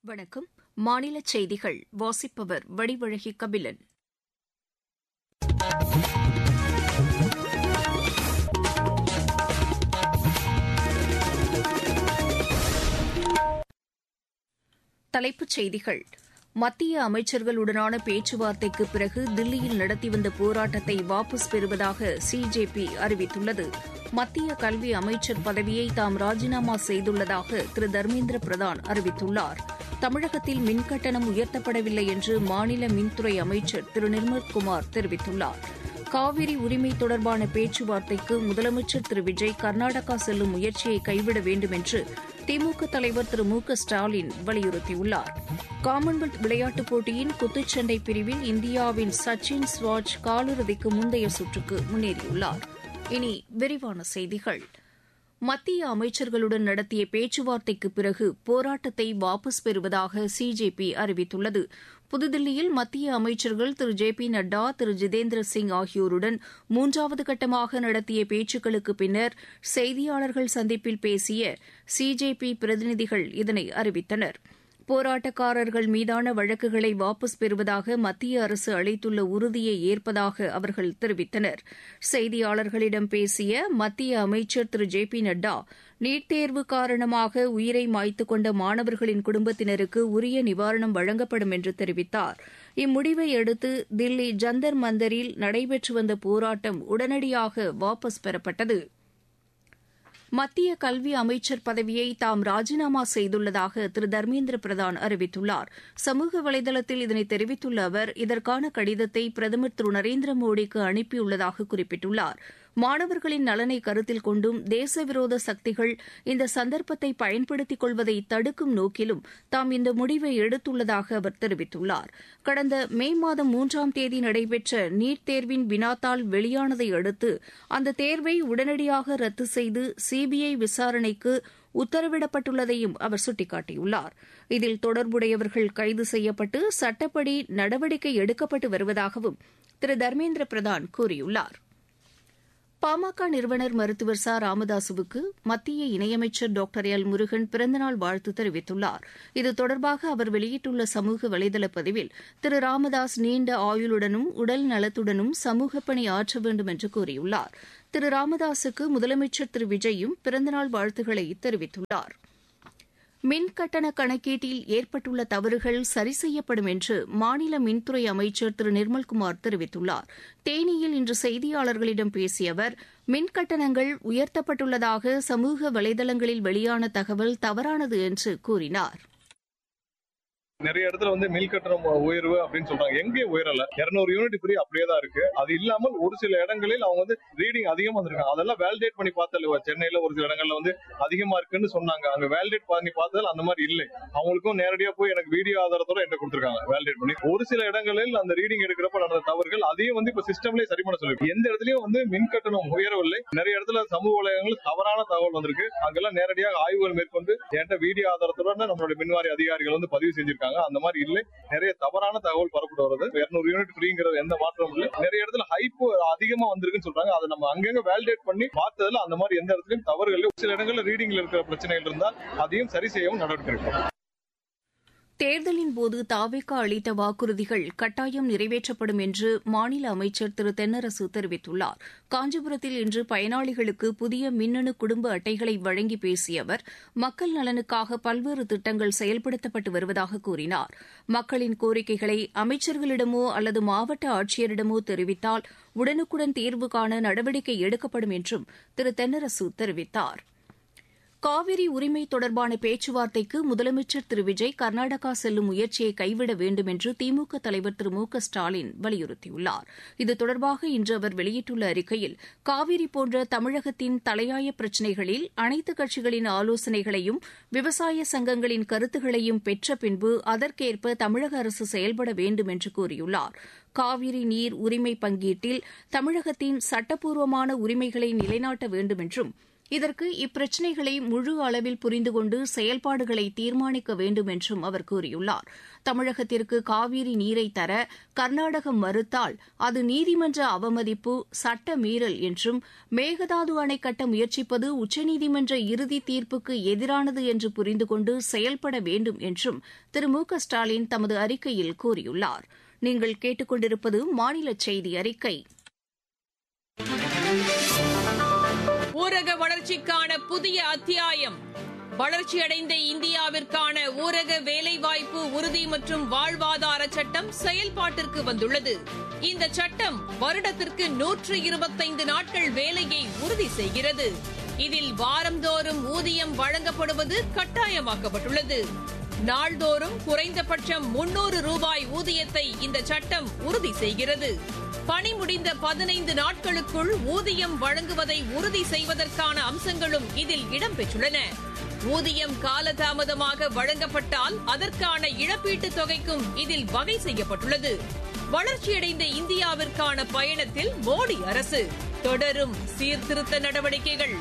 வணக்கம் மாநில செய்திகள் வாசிப்பவர் வடிவழகி கபிலன் தலைப்புச் செய்திகள் மத்திய அமைச்சர்களுடனான பேச்சுவார்த்தைக்கு பிறகு தில்லியில் நடத்தி வந்த போராட்டத்தை வாபஸ் பெறுவதாக சிஜேபி அறிவித்துள்ளது மத்திய கல்வி அமைச்சர் பதவியை தாம் ராஜினாமா செய்துள்ளதாக திரு தர்மேந்திர பிரதான் அறிவித்துள்ளார் தமிழகத்தில் மின்கட்டணம் உயர்த்தப்படவில்லை என்று மாநில மின்துறை அமைச்சர் திரு நிர்மல்குமார் தெரிவித்துள்ளார் காவிரி உரிமை தொடர்பான பேச்சுவார்த்தைக்கு முதலமைச்சர் திரு விஜய் கர்நாடகா செல்லும் முயற்சியை கைவிட வேண்டும் என்று திமுக தலைவர் திரு மு க ஸ்டாலின் வலியுறுத்தியுள்ளார் காமன்வெல்த் விளையாட்டுப் போட்டியின் குத்துச்சண்டை பிரிவில் இந்தியாவின் சச்சின் ஸ்வாஜ் காலிறுதிக்கு முந்தைய சுற்றுக்கு முன்னேறியுள்ளார் இனி விரிவான செய்திகள் மத்திய அமைச்சர்களுடன் நடத்திய பேச்சுவார்த்தைக்கு பிறகு போராட்டத்தை வாபஸ் பெறுவதாக சிஜேபி அறிவித்துள்ளது புதுதில்லியில் மத்திய அமைச்சர்கள் திரு ஜே பி நட்டா திரு ஜிதேந்திர சிங் ஆகியோருடன் மூன்றாவது கட்டமாக நடத்திய பேச்சுக்களுக்கு பின்னர் செய்தியாளர்கள் சந்திப்பில் பேசிய சிஜேபி பிரதிநிதிகள் இதனை அறிவித்தனா் போராட்டக்காரர்கள் மீதான வழக்குகளை வாபஸ் பெறுவதாக மத்திய அரசு அளித்துள்ள உறுதியை ஏற்பதாக அவர்கள் தெரிவித்தனர் செய்தியாளர்களிடம் பேசிய மத்திய அமைச்சர் Thiru J P Nadda NEET தேர்வு காரணமாக உயிரை மாய்த்துக் கொண்ட மாணவர்களின் குடும்பத்தினருக்கு உரிய நிவாரணம் வழங்கப்படும் என்று தெரிவித்தார் இம்முடிவை அடுத்து தில்லி ஜந்தர் மந்தரில் நடைபெற்று வந்த போராட்டம் உடனடியாக வாபஸ் பெறப்பட்டது மத்திய கல்வி அமைச்சர் பதவியை தாம் ராஜினாமா செய்துள்ளதாக திரு தர்மேந்திர பிரதான் அறிவித்துள்ளார் சமூக வலைதளத்தில் இதனை தெரிவித்துள்ள அவர் இதற்கான கடிதத்தை பிரதமர் திரு நரேந்திர மோடிக்கு அனுப்பியுள்ளதாக குறிப்பிட்டுள்ளார் மாணவர்களின் நலனை கருத்தில் கொண்டும் தேச விரோத சக்திகள் இந்த சந்தர்ப்பத்தை பயன்படுத்திக் கொள்வதை தடுக்கும் நோக்கிலும் தாம் இந்த முடிவை எடுத்துள்ளதாக அவர் தெரிவித்துள்ளார் கடந்த மே மாதம் மூன்றாம் தேதி நடைபெற்ற நீட் தேர்வின் வினாத்தாள் வெளியானதை அடுத்து அந்த தேர்வை உடனடியாக ரத்து செய்து சிபிஐ விசாரணைக்கு உத்தரவிடப்பட்டுள்ளதையும் அவர் சுட்டிக்காட்டியுள்ளார் இதில் தொடர்புடையவர்கள் கைது செய்யப்பட்டு சட்டப்படி நடவடிக்கை எடுக்கப்பட்டு வருவதாகவும் திரு தர்மேந்திர பிரதான் கூறியுள்ளார் பாமக நிறுவனர் மருத்துவர் ச ராமதாசுவுக்கு மத்திய இணையமைச்சர் டாக்டர் எல் முருகன் பிறந்தநாள் வாழ்த்து தெரிவித்துள்ளார் இது தொடர்பாக அவர் வெளியிட்டுள்ள சமூக வலைதள பதிவில் திரு ராமதாஸ் நீண்ட ஆயுளுடனும் உடல் நலத்துடனும் சமூக பணி ஆற்ற வேண்டும் என்று கூறியுள்ளார் திரு ராமதாசுக்கு முதலமைச்சர் திரு விஜயும் பிறந்தநாள் வாழ்த்துக்களை தெரிவித்துள்ளார் மின் கட்டண கணக்கீட்டில் ஏற்பட்டுள்ள தவறுகள் சரி செய்யப்படும் என்று மாநில மின்துறை அமைச்சர் திரு நிர்மல்குமார் தெரிவித்துள்ளார் தேனியில் இன்று செய்தியாளர்களிடம் பேசிய அவர் மின் கட்டணங்கள் உயர்த்தப்பட்டுள்ளதாக சமூக வலைதளங்களில் வெளியான தகவல் தவறானது என்று கூறினார் நிறைய இடத்துல வந்து மில் கட்டணம் உயர்வு அப்படின்னு சொல்றாங்க எங்கே உயரல இருநூறு யூனிட் ஃப்ரீ அப்படியே தான் இருக்கு அது இல்லாமல் ஒரு சில இடங்களில் அவங்க வந்து ரீடிங் அதிகமா வந்திருக்காங்க அதெல்லாம் வேலிடேட் பண்ணி பார்த்தல சென்னையில ஒரு சில இடங்கள்ல வந்து அதிகமா இருக்குன்னு சொன்னாங்க அங்க வேலிடேட் பண்ணி பார்த்ததில் அந்த மாதிரி இல்லை அவங்களுக்கும் நேரடியா போய் எனக்கு வீடியோ ஆதாரத்தோட என்ன கொடுத்துருக்காங்க வேலிடேட் பண்ணி ஒரு சில இடங்களில் அந்த ரீடிங் எடுக்கிறப்ப நடந்த தவறுகள் அதையும் வந்து இப்ப சிஸ்டம்லயே சரி பண்ண சொல்லி எந்த இடத்துலயும் வந்து மின் கட்டணம் உயரவில்லை நிறைய இடத்துல சமூக வலையங்கள் தவறான தகவல் வந்திருக்கு அங்கெல்லாம் நேரடியாக ஆய்வுகள் மேற்கொண்டு என்கிட்ட வீடியோ ஆதாரத்தோட நம்மளுடைய மின்வாரி அதிகாரிகள் வந்து பதிவு செஞ்சிருக்காங்க இருக்காங்க அந்த மாதிரி இல்லை நிறைய தவறான தகவல் பரப்பிட்டு வருது இருநூறு யூனிட் ஃப்ரீங்கிறது எந்த மாற்றமும் இல்லை நிறைய இடத்துல ஹைப் அதிகமா வந்திருக்குன்னு சொல்றாங்க அதை நம்ம அங்கங்க வேலிடேட் பண்ணி பார்த்ததுல அந்த மாதிரி எந்த இடத்துலயும் தவறுகள் இல்லை சில இடங்கள்ல ரீடிங்ல இருக்கிற பிரச்சனைகள் இருந்தால் அதையும் சரி செய்யவும் நடவடிக்கை எடுக்கணும் தேர்தலின் போது தாவேக்கா அளித்த வாக்குறுதிகள் கட்டாயம் நிறைவேற்றப்படும் என்று மாநில அமைச்சர் திரு தென்னரசு தெரிவித்துள்ளார் காஞ்சிபுரத்தில் இன்று பயனாளிகளுக்கு புதிய மின்னணு குடும்ப அட்டைகளை வழங்கி பேசிய அவர் மக்கள் நலனுக்காக பல்வேறு திட்டங்கள் செயல்படுத்தப்பட்டு வருவதாக கூறினார் மக்களின் கோரிக்கைகளை அமைச்சர்களிடமோ அல்லது மாவட்ட ஆட்சியரிடமோ தெரிவித்தால் உடனுக்குடன் தீர்வு காண நடவடிக்கை எடுக்கப்படும் என்றும் திரு தென்னரசு தெரிவித்தாா் காவிரி உரிமை தொடர்பான பேச்சுவார்த்தைக்கு முதலமைச்சர் திரு விஜய் கர்நாடகா செல்லும் முயற்சியை கைவிட வேண்டும் என்று திமுக தலைவர் திரு மு க ஸ்டாலின் வலியுறுத்தியுள்ளார் இது தொடர்பாக இன்று அவர் வெளியிட்டுள்ள அறிக்கையில் காவிரி போன்ற தமிழகத்தின் தலையாய பிரச்சினைகளில் அனைத்து கட்சிகளின் ஆலோசனைகளையும் விவசாய சங்கங்களின் கருத்துகளையும் பெற்ற பின்பு அதற்கேற்ப தமிழக அரசு செயல்பட வேண்டும் என்று கூறியுள்ளார் காவிரி நீர் உரிமை பங்கீட்டில் தமிழகத்தின் சட்டப்பூர்வமான உரிமைகளை நிலைநாட்ட வேண்டும் என்றும் இதற்கு இப்பிரச்சினைகளை முழு அளவில் புரிந்து கொண்டு செயல்பாடுகளை தீர்மானிக்க வேண்டும் என்றும் அவர் கூறியுள்ளார் தமிழகத்திற்கு காவிரி நீரை தர கர்நாடகம் மறுத்தால் அது நீதிமன்ற அவமதிப்பு சட்ட மீறல் என்றும் மேகதாது அணை கட்ட முயற்சிப்பது உச்சநீதிமன்ற இறுதி தீர்ப்புக்கு எதிரானது என்று புரிந்து கொண்டு செயல்பட வேண்டும் என்றும் திரு மு க ஸ்டாலின் தமது அறிக்கையில் கூறியுள்ளார் நீங்கள் கேட்டுக்கொண்டிருப்பது மாநில செய்தி அறிக்கை ஊரக வளர்ச்சிக்கான புதிய அத்தியாயம் வளர்ச்சியடைந்த இந்தியாவிற்கான ஊரக வேலைவாய்ப்பு உறுதி மற்றும் வாழ்வாதார சட்டம் செயல்பாட்டிற்கு வந்துள்ளது இந்த சட்டம் வருடத்திற்கு நூற்று இருபத்தைந்து நாட்கள் வேலையை உறுதி செய்கிறது இதில் வாரந்தோறும் ஊதியம் வழங்கப்படுவது கட்டாயமாக்கப்பட்டுள்ளது நாள்தோறும் குறைந்தபட்சம் முன்னூறு ரூபாய் ஊதியத்தை இந்த சட்டம் உறுதி செய்கிறது பணி முடிந்த பதினைந்து நாட்களுக்குள் ஊதியம் வழங்குவதை உறுதி செய்வதற்கான அம்சங்களும் இதில் இடம்பெற்றுள்ளன ஊதியம் காலதாமதமாக வழங்கப்பட்டால் அதற்கான இழப்பீட்டுத் தொகைக்கும் இதில் வகை செய்யப்பட்டுள்ளது வளர்ச்சியடைந்த இந்தியாவிற்கான பயணத்தில் மோடி அரசு தொடரும் சீர்திருத்த நடவடிக்கைகள்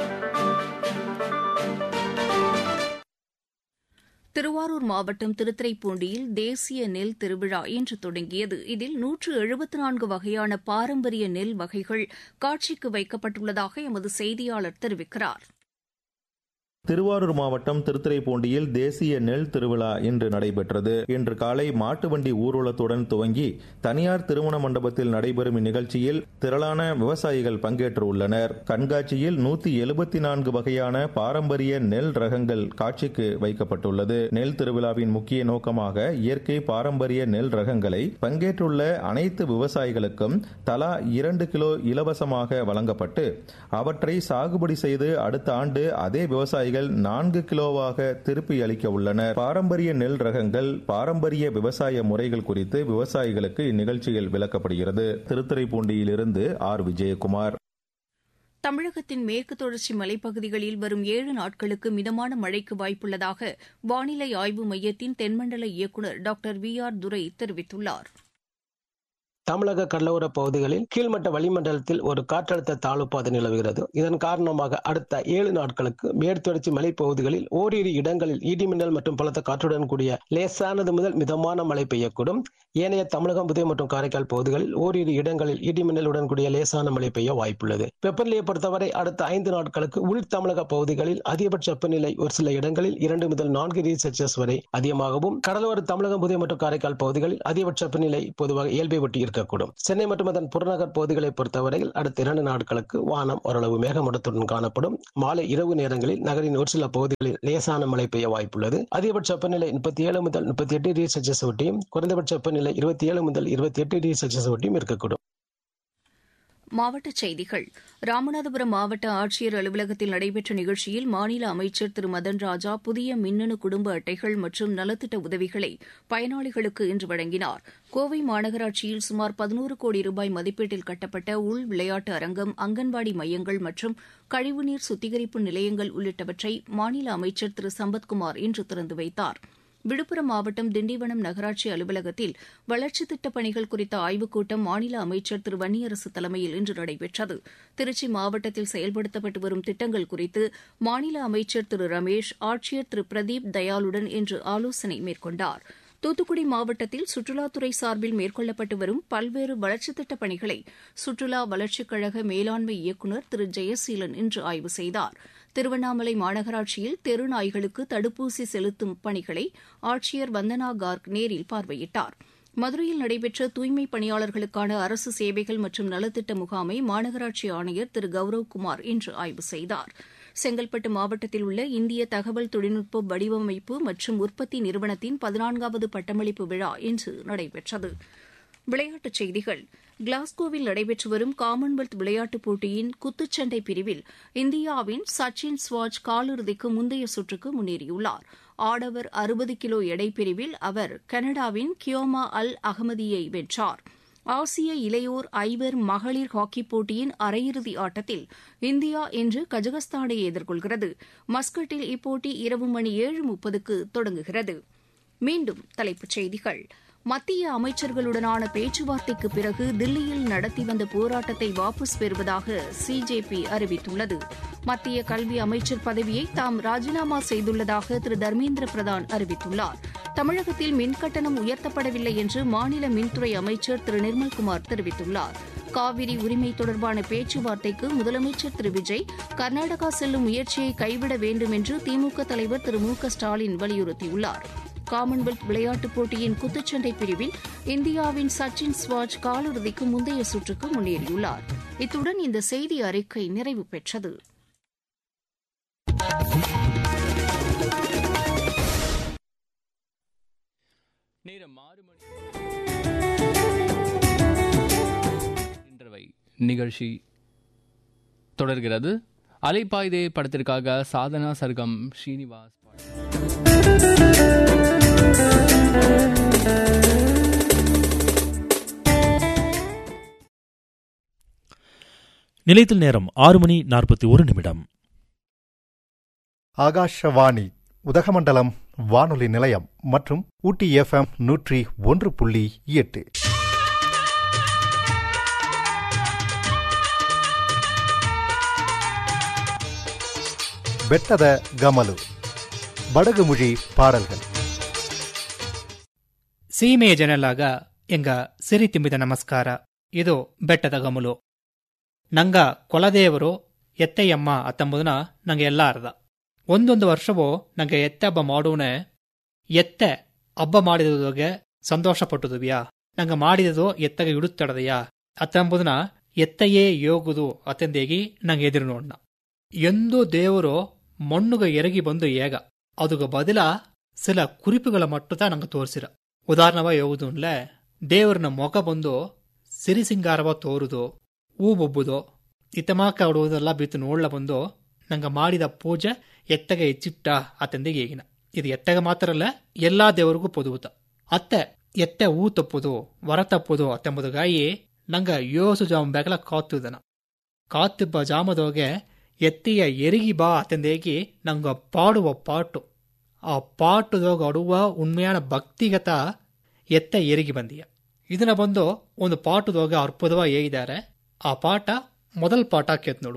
திருவாரூர் மாவட்டம் திருத்துறைப்பூண்டியில் தேசிய நெல் திருவிழா இன்று தொடங்கியது இதில் நூற்று எழுபத்து நான்கு வகையான பாரம்பரிய நெல் வகைகள் காட்சிக்கு வைக்கப்பட்டுள்ளதாக எமது செய்தியாளர் தெரிவிக்கிறார் திருவாரூர் மாவட்டம் திருத்துறைப்பூண்டியில் தேசிய நெல் திருவிழா இன்று நடைபெற்றது இன்று காலை மாட்டு வண்டி ஊர்வலத்துடன் துவங்கி தனியார் திருமண மண்டபத்தில் நடைபெறும் இந்நிகழ்ச்சியில் திரளான விவசாயிகள் பங்கேற்றுள்ளனர் கண்காட்சியில் நூத்தி எழுபத்தி நான்கு வகையான பாரம்பரிய நெல் ரகங்கள் காட்சிக்கு வைக்கப்பட்டுள்ளது நெல் திருவிழாவின் முக்கிய நோக்கமாக இயற்கை பாரம்பரிய நெல் ரகங்களை பங்கேற்றுள்ள அனைத்து விவசாயிகளுக்கும் தலா இரண்டு கிலோ இலவசமாக வழங்கப்பட்டு அவற்றை சாகுபடி செய்து அடுத்த ஆண்டு அதே விவசாயிகள் நான்கு கிலோவாக திருப்பி அளிக்க உள்ளனர் பாரம்பரிய நெல் ரகங்கள் பாரம்பரிய விவசாய முறைகள் குறித்து விவசாயிகளுக்கு இந்நிகழ்ச்சியில் விளக்கப்படுகிறது திருத்துறைப்பூண்டியிலிருந்து ஆர் விஜயகுமார் தமிழகத்தின் மேற்கு தொடர்ச்சி மலைப்பகுதிகளில் வரும் ஏழு நாட்களுக்கு மிதமான மழைக்கு வாய்ப்புள்ளதாக வானிலை ஆய்வு மையத்தின் தென்மண்டல இயக்குநர் டாக்டர் வி ஆர் துரை தெரிவித்துள்ளார் தமிழக கடலோர பகுதிகளில் கீழ்மட்ட வளிமண்டலத்தில் ஒரு காற்றழுத்த தாழ்வு பாதை நிலவுகிறது இதன் காரணமாக அடுத்த ஏழு நாட்களுக்கு மேற்தொடர்ச்சி மலைப்பகுதிகளில் ஓரிரு இடங்களில் இடிமின்னல் மற்றும் பலத்த காற்றுடன் கூடிய லேசானது முதல் மிதமான மழை பெய்யக்கூடும் ஏனைய தமிழகம் புதுவை மற்றும் காரைக்கால் பகுதிகளில் ஓரிரு இடங்களில் இடிமின்னலுடன் கூடிய லேசான மழை பெய்ய வாய்ப்புள்ளது வெப்பநிலையை பொறுத்தவரை அடுத்த ஐந்து நாட்களுக்கு உள் தமிழக பகுதிகளில் அதிகபட்ச வெப்பநிலை ஒரு சில இடங்களில் இரண்டு முதல் நான்கு டிகிரி செல்சியஸ் வரை அதிகமாகவும் கடலோர தமிழகம் புதுவை மற்றும் காரைக்கால் பகுதிகளில் அதிகபட்ச வெப்பநிலை பொதுவாக இயல்பை ஒட்டி இருக்கக்கூடும் சென்னை மற்றும் அதன் புறநகர் பகுதிகளை பொறுத்தவரையில் அடுத்த இரண்டு நாட்களுக்கு வானம் ஓரளவு மேகமூட்டத்துடன் காணப்படும் மாலை இரவு நேரங்களில் நகரின் ஒரு சில பகுதிகளில் லேசான மழை பெய்ய வாய்ப்புள்ளது அதிகபட்ச வெப்பநிலை முப்பத்தி ஏழு முதல் முப்பத்தி எட்டு டிகிரி செல்சியஸ் ஒட்டியும் குறைந்தபட்ச வெப்பநிலை இருபத்தி ஏழு முதல் இருபத்தி எட்டு டிகிரி செல்சியஸ் ஒட்டியும் இருக்கக்கூடும் மாவட்டச் செய்திகள் ராமநாதபுரம் மாவட்ட ஆட்சியர் அலுவலகத்தில் நடைபெற்ற நிகழ்ச்சியில் மாநில அமைச்சர் திரு மதன் ராஜா புதிய மின்னணு குடும்ப அட்டைகள் மற்றும் நலத்திட்ட உதவிகளை பயனாளிகளுக்கு இன்று வழங்கினார் கோவை மாநகராட்சியில் சுமார் பதினோரு கோடி ரூபாய் மதிப்பீட்டில் கட்டப்பட்ட உள் விளையாட்டு அரங்கம் அங்கன்வாடி மையங்கள் மற்றும் கழிவுநீர் சுத்திகரிப்பு நிலையங்கள் உள்ளிட்டவற்றை மாநில அமைச்சர் திரு சம்பத்குமார் இன்று திறந்து வைத்தாா் விழுப்புரம் மாவட்டம் திண்டிவனம் நகராட்சி அலுவலகத்தில் வளர்ச்சித் திட்டப் பணிகள் குறித்த ஆய்வுக் கூட்டம் மாநில அமைச்சர் திரு வன்னியரசு தலைமையில் இன்று நடைபெற்றது திருச்சி மாவட்டத்தில் செயல்படுத்தப்பட்டு வரும் திட்டங்கள் குறித்து மாநில அமைச்சர் திரு ரமேஷ் ஆட்சியர் திரு பிரதீப் தயாளுடன் இன்று ஆலோசனை மேற்கொண்டார் தூத்துக்குடி மாவட்டத்தில் சுற்றுலாத்துறை சார்பில் மேற்கொள்ளப்பட்டு வரும் பல்வேறு வளர்ச்சித் திட்டப் பணிகளை சுற்றுலா வளர்ச்சிக் கழக மேலாண்மை இயக்குநர் திரு ஜெயசீலன் இன்று ஆய்வு செய்தார் திருவண்ணாமலை மாநகராட்சியில் தெரு நாய்களுக்கு தடுப்பூசி செலுத்தும் பணிகளை ஆட்சியர் வந்தனா கார்க் நேரில் பார்வையிட்டார் மதுரையில் நடைபெற்ற தூய்மை பணியாளர்களுக்கான அரசு சேவைகள் மற்றும் நலத்திட்ட முகாமை மாநகராட்சி ஆணையர் திரு கௌரவ் குமார் இன்று ஆய்வு செய்தார் செங்கல்பட்டு மாவட்டத்தில் உள்ள இந்திய தகவல் தொழில்நுட்ப வடிவமைப்பு மற்றும் உற்பத்தி நிறுவனத்தின் பதினான்காவது பட்டமளிப்பு விழா இன்று நடைபெற்றது விளையாட்டுச் செய்திகள் கிளாஸ்கோவில் நடைபெற்று வரும் காமன்வெல்த் விளையாட்டுப் போட்டியின் குத்துச்சண்டை பிரிவில் இந்தியாவின் சச்சின் ஸ்வாஜ் காலிறுதிக்கு முந்தைய சுற்றுக்கு முன்னேறியுள்ளார் ஆடவர் அறுபது கிலோ எடை பிரிவில் அவர் கனடாவின் கியோமா அல் அகமதியை வென்றார் ஆசிய இளையோர் ஐவர் மகளிர் ஹாக்கிப் போட்டியின் அரையிறுதி ஆட்டத்தில் இந்தியா இன்று கஜகஸ்தானை எதிர்கொள்கிறது மஸ்கட்டில் இப்போட்டி இரவு மணி ஏழு முப்பதுக்கு தொடங்குகிறது மீண்டும் தலைப்புச் செய்திகள் மத்திய அமைச்சர்களுடனான பேச்சுவார்த்தைக்கு பிறகு தில்லியில் நடத்தி வந்த போராட்டத்தை வாபஸ் பெறுவதாக சிஜேபி அறிவித்துள்ளது மத்திய கல்வி அமைச்சர் பதவியை தாம் ராஜினாமா செய்துள்ளதாக திரு தர்மேந்திர பிரதான் அறிவித்துள்ளார் தமிழகத்தில் மின்கட்டணம் உயர்த்தப்படவில்லை என்று மாநில மின்துறை அமைச்சர் திரு நிர்மல்குமார் தெரிவித்துள்ளார் காவிரி உரிமை தொடர்பான பேச்சுவார்த்தைக்கு முதலமைச்சர் திரு விஜய் கர்நாடகா செல்லும் முயற்சியை கைவிட வேண்டும் என்று திமுக தலைவர் திரு மு க ஸ்டாலின் வலியுறுத்தியுள்ளார் காமன்வெல்த் விளையாட்டுப் போட்டியின் குத்துச்சண்டை பிரிவில் இந்தியாவின் சச்சின் ஸ்வாஜ் காலிறுதிக்கு முந்தைய சுற்றுக்கு முன்னேறியுள்ளார் இத்துடன் இந்த செய்தி அறிக்கை நிறைவு பெற்றது நேரம் ஆறு மணி இன்றவை நிகழ்ச்சி தொடர்கிறது அலைப்பாய்தே படத்திற்காக சாதனா சர்க்கம் ஸ்ரீனிவாஸ் பாடல். நிலையத்தில் நேரம் ஆறு மணி நாற்பத்தி ஒரு நிமிடம் ஆகாஷவாணி உதகமண்டலம் வானொலி நிலையம் மற்றும் ஊட்டி எஃப்எம் நூற்றி ஒன்று புள்ளி எட்டு ಬೆಟ್ಟದ ಗಮಲು ಬಡಗುಮುಳಿ ಪಾಡಲ್கள் ಸೀಮೆಯ ಜನಲಾಗ ಎಂಗ ಸಿರಿ ತುಂಬಿದ ನಮಸ್ಕಾರ ಇದು ಬೆಟ್ಟದ ಗಮಲು ನಂಗ ಕೊಲದೇವರು ಎತ್ತೆಯಮ್ಮ ಅತ್ತಂಬುದನ್ನ ನಂಗೆ ಎಲ್ಲ ಅರ್ಧ ಒಂದೊಂದು ವರ್ಷವೂ ನಂಗೆ ಎತ್ತೆ ಹಬ್ಬ ಮಾಡೋನೆ ಎತ್ತೆ ಹಬ್ಬ ಮಾಡಿದೋಗೆ ಸಂತೋಷ ಪಟ್ಟುದುವ್ಯಾ ನಂಗೆ ಮಾಡಿದದು ಎತ್ತಗೆ ಇಡುತ್ತಡದೆಯಾ ಅತ್ತಂಬುದನ್ನ ಎತ್ತೆಯೇ ಯೋಗುದು ಅತ್ತೆಂದೇಗಿ ನಂಗೆ ಎದುರು ನೋಡ್ನ ಎಂದು ದೇವರು ಮಣ್ಣುಗ ಎರಗಿ ಬಂದು ಏಗ ಅದುಗ ಬದಲ ಸಿಲ ಕುರಿಪುಗಳ ಮಟ್ಟದ ನಂಗೆ ತೋರಿಸಿರ ಉದಾಹರಣವ ಯಾವುದುನ್ಲೆ ದೇವರನ ಮೊಗ ಬಂದು ಸಿರಿ ಸಿಂಗಾರವ ತೋರುದು ಹೂ ಬೊಬ್ಬುದು ಇತಮಾಕ ಆಡುವುದೆಲ್ಲ ಬಿತ್ತು ನೋಡ್ಲ ಬಂದು ನಂಗೆ ಮಾಡಿದ ಪೂಜೆ ಎತ್ತಗೆ ಹೆಚ್ಚಿಟ್ಟ ಅತ್ತಂದಿಗೆ ಈಗಿನ ಇದು ಎತ್ತಗೆ ಮಾತ್ರ ಅಲ್ಲ ಎಲ್ಲಾ ದೇವರಿಗೂ ಪೊದುವುತ ಅತ್ತೆ ಎತ್ತೆ ಹೂ ತಪ್ಪುದು ವರ ತಪ್ಪುದು ಅತ್ತೆಂಬುದುಗಾಯಿ ನಂಗ ಯೋಸು ಜಾಮ ಬೇಕಲ ಕಾತುದನ ಕಾತಿಬ್ಬ ಜಾಮದೋಗೆ ಎತ್ತಿಯ ಎರಿಗಿ ಬಾ ಅತ್ತಂದೇಗಿ ನಂಗ ಪಾಡುವ ಪಾಟು ಆ ಪಾಟುದೋಗ ಅಡುವ ಉಣ್ಮೆಯಾನ ಭಕ್ತಿಗತ ಎತ್ತ ಎರಿಗಿ ಬಂದಿಯ ಇದನ್ನ ಬಂದು ಒಂದು ಪಾಟುದೋಗ ಅರ್ಪುದವ ಏಗಿದ್ದಾರೆ ಆ ಪಾಠ ಮೊದಲ ಪಾಠ ಕೇತ್ ನೋಡು